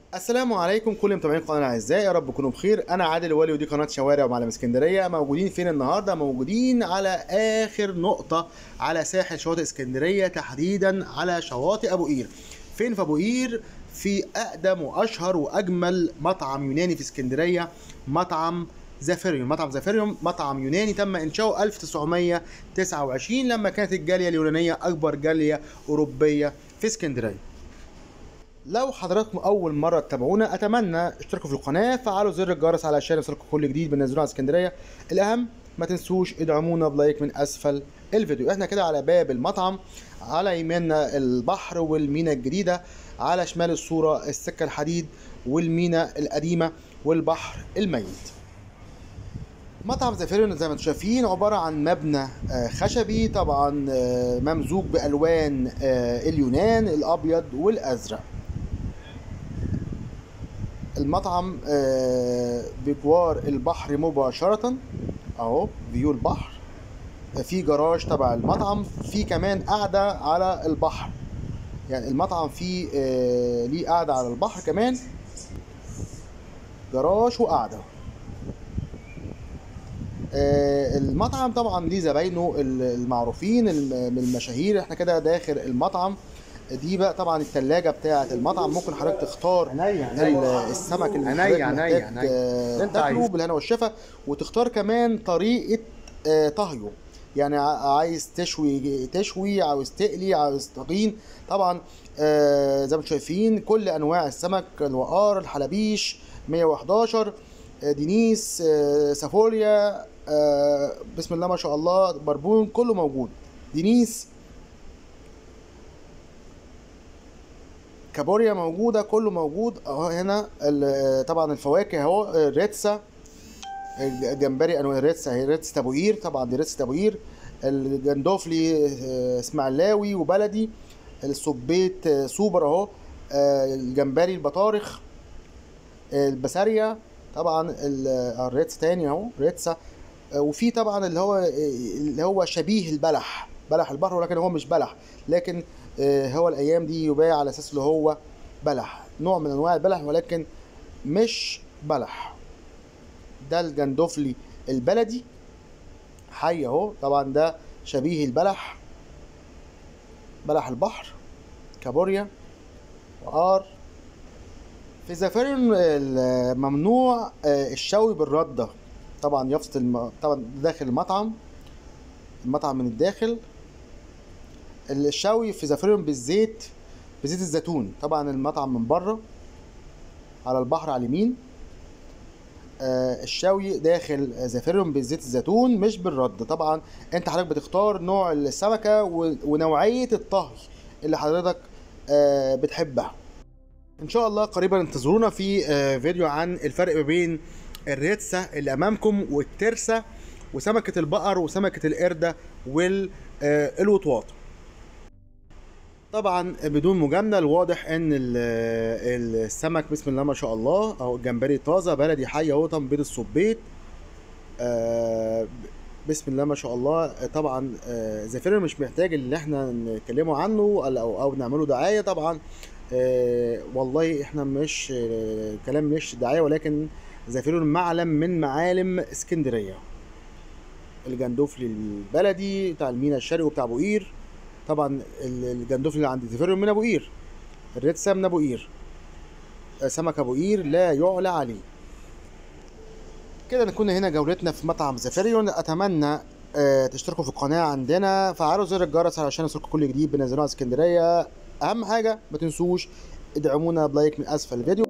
السلام عليكم كل متابعين القناه الاعزاء يا رب تكونوا بخير انا عادل ولي ودي قناه شوارع ومعلم اسكندريه موجودين فين النهارده موجودين على اخر نقطه على ساحل شواطئ اسكندريه تحديدا على شواطئ ابو قير فين في ابو قير في اقدم واشهر واجمل مطعم يوناني في اسكندريه مطعم زافيريوم مطعم زافيريوم مطعم يوناني تم انشاؤه 1929 لما كانت الجاليه اليونانيه اكبر جاليه اوروبيه في اسكندريه لو حضراتكم اول مره تتابعونا اتمنى اشتركوا في القناه فعلوا زر الجرس علشان يوصلكم كل جديد بننزله على اسكندريه الاهم ما تنسوش ادعمونا بلايك من اسفل الفيديو احنا كده على باب المطعم على يميننا البحر والمينا الجديده على شمال الصوره السكه الحديد والمينا القديمه والبحر الميت مطعم زافيريون زي ما انتم شايفين عباره عن مبنى آه، خشبي طبعا آه، ممزوج بالوان آه، اليونان الابيض والازرق المطعم آه، بجوار البحر مباشرة اهو فيو البحر في جراج تبع المطعم في كمان قاعدة على البحر يعني المطعم فيه آه، ليه قاعدة على البحر كمان جراج وقاعدة آه، المطعم طبعا ليه زباينه المعروفين الم- من المشاهير احنا كده داخل المطعم دي بقى طبعا التلاجة بتاعة المطعم ممكن حضرتك تختار عينيا ال- السمك اللي عينيا، حضرتك عينيا، محتاج عينيا. آه، اللي انت تاكله عايزه. بالهنا والشفا وتختار كمان طريقة آه، طهيه يعني ع- عايز تشوي تشوي عاوز تقلي عاوز تقين طبعا آه، زي ما انتم شايفين كل انواع السمك الوقار الحلبيش 111 آه، دينيس آه، سافوريا آه، بسم الله ما شاء الله بربون كله موجود دينيس كابوريا موجوده كله موجود اهو هنا ال- طبعا الفواكه اهو الريتسا الجمبري انواع الريتسا هي ريتسا ابو قير طبعا دي ريتسا ابو قير الجندوفلي آه، اسماعيلاوي وبلدي الصبيت آه، سوبر اهو آه، الجمبري البطارخ البسارية طبعا ال- آه، الريتسا تاني اهو ريتسا آه، وفي طبعا اللي هو اللي هو شبيه البلح بلح البحر ولكن هو مش بلح لكن آه، هو الايام دي يباع على اساس اللي هو بلح نوع من انواع البلح ولكن مش بلح ده الجندوفلي البلدي حي اهو طبعا ده شبيه البلح بلح البحر كابوريا وقار في زفارين ممنوع آه، الشوي بالردة طبعا يافطة الم... طبعا داخل المطعم المطعم من الداخل الشوي في زفارين بالزيت بزيت الزيتون طبعا المطعم من بره على البحر على اليمين آه، الشوي داخل زفيرهم بزيت الزيتون مش بالرد طبعا انت حضرتك بتختار نوع السمكه و- ونوعيه الطهي اللي حضرتك آه، بتحبها ان شاء الله قريبا انتظرونا في آه، فيديو عن الفرق ما بين الريتسا اللي امامكم والترسه وسمكه البقر وسمكه القرده والوطواط طبعا بدون مجامله الواضح ان ال- السمك بسم الله ما شاء الله اهو الجمبري طازه بلدي حي اهو طبعا بيض الصبيط آه، بسم الله ما شاء الله طبعا آه، زفير مش محتاج ان احنا نتكلموا عنه او او نعمله دعايه طبعا آه، والله احنا مش آه، كلام مش دعايه ولكن زفير معلم من معالم اسكندريه الجندوفلي البلدي بتاع المينا الشرقي وبتاع ابو قير طبعا ال- الجندوفلي اللي عند زفير من ابو قير الريتسا من ابو قير آه، سمك ابو قير لا يعلى عليه كده نكون هنا جولتنا في مطعم زفيريون اتمنى آه، تشتركوا في القناه عندنا فعلوا زر الجرس علشان يوصلكم كل جديد بنزلوه على اسكندريه اهم حاجه ما تنسوش ادعمونا بلايك من اسفل الفيديو